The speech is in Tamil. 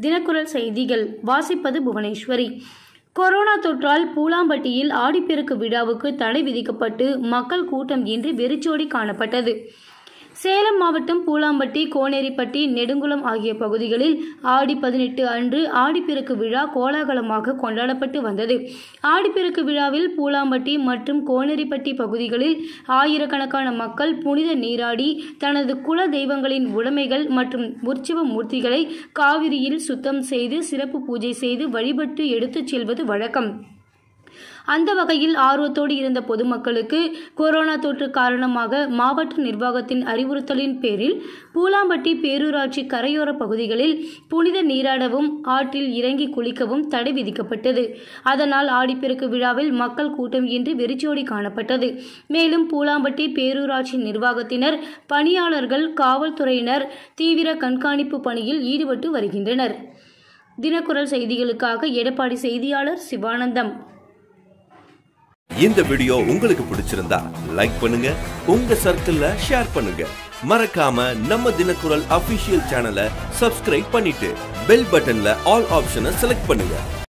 தினக்குரல் செய்திகள் வாசிப்பது புவனேஸ்வரி கொரோனா தொற்றால் பூலாம்பட்டியில் ஆடிப்பெருக்கு விழாவுக்கு தடை விதிக்கப்பட்டு மக்கள் கூட்டம் இன்றி வெறிச்சோடி காணப்பட்டது சேலம் மாவட்டம் பூலாம்பட்டி கோனேரிப்பட்டி நெடுங்குளம் ஆகிய பகுதிகளில் ஆடி பதினெட்டு அன்று ஆடிப்பெருக்கு விழா கோலாகலமாக கொண்டாடப்பட்டு வந்தது ஆடிப்பெருக்கு விழாவில் பூலாம்பட்டி மற்றும் கோனேரிப்பட்டி பகுதிகளில் ஆயிரக்கணக்கான மக்கள் புனித நீராடி தனது குல தெய்வங்களின் உடைமைகள் மற்றும் உற்சவ மூர்த்திகளை காவிரியில் சுத்தம் செய்து சிறப்பு பூஜை செய்து வழிபட்டு எடுத்துச் செல்வது வழக்கம் அந்த வகையில் ஆர்வத்தோடு இருந்த பொதுமக்களுக்கு கொரோனா தொற்று காரணமாக மாவட்ட நிர்வாகத்தின் அறிவுறுத்தலின் பேரில் பூலாம்பட்டி பேரூராட்சி கரையோர பகுதிகளில் புனித நீராடவும் ஆற்றில் இறங்கி குளிக்கவும் தடை விதிக்கப்பட்டது அதனால் ஆடிப்பெருக்கு விழாவில் மக்கள் கூட்டம் இன்றி வெறிச்சோடி காணப்பட்டது மேலும் பூலாம்பட்டி பேரூராட்சி நிர்வாகத்தினர் பணியாளர்கள் காவல்துறையினர் தீவிர கண்காணிப்பு பணியில் ஈடுபட்டு வருகின்றனர் தினக்குரல் செய்திகளுக்காக எடப்பாடி செய்தியாளர் சிவானந்தம் இந்த வீடியோ உங்களுக்கு பிடிச்சிருந்தா லைக் பண்ணுங்க உங்க சர்க்கிள்ல ஷேர் பண்ணுங்க மறக்காம நம்ம தினக்குரல் அபிஷியல் சேனலை சப்ஸ்கிரைப் பண்ணிட்டு பெல் பட்டன்ல ஆல் ஆப்ஷனை செலக்ட் பண்ணுங்க